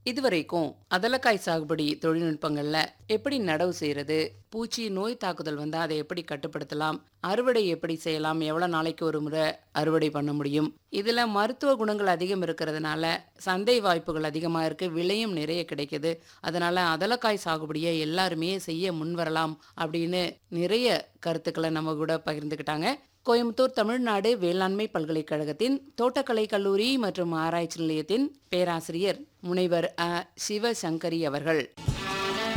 இதுவரைக்கும் அதலக்காய் சாகுபடி தொழில்நுட்பங்கள்ல எப்படி நடவு செய்யறது பூச்சி நோய் தாக்குதல் வந்தா அதை எப்படி கட்டுப்படுத்தலாம் அறுவடை எப்படி செய்யலாம் எவ்வளவு நாளைக்கு ஒரு முறை அறுவடை பண்ண முடியும் இதுல மருத்துவ குணங்கள் அதிகம் இருக்கிறதுனால சந்தை வாய்ப்புகள் அதிகமா இருக்கு விலையும் நிறைய கிடைக்குது அதனால அதலக்காய் சாகுபடியை எல்லாருமே செய்ய முன்வரலாம் அப்படின்னு நிறைய கருத்துக்களை நம்ம கூட பகிர்ந்துக்கிட்டாங்க கோயம்புத்தூர் தமிழ்நாடு வேளாண்மை பல்கலைக்கழகத்தின் தோட்டக்கலை கல்லூரி மற்றும் ஆராய்ச்சி நிலையத்தின் பேராசிரியர் முனைவர் அ சிவசங்கரி அவர்கள்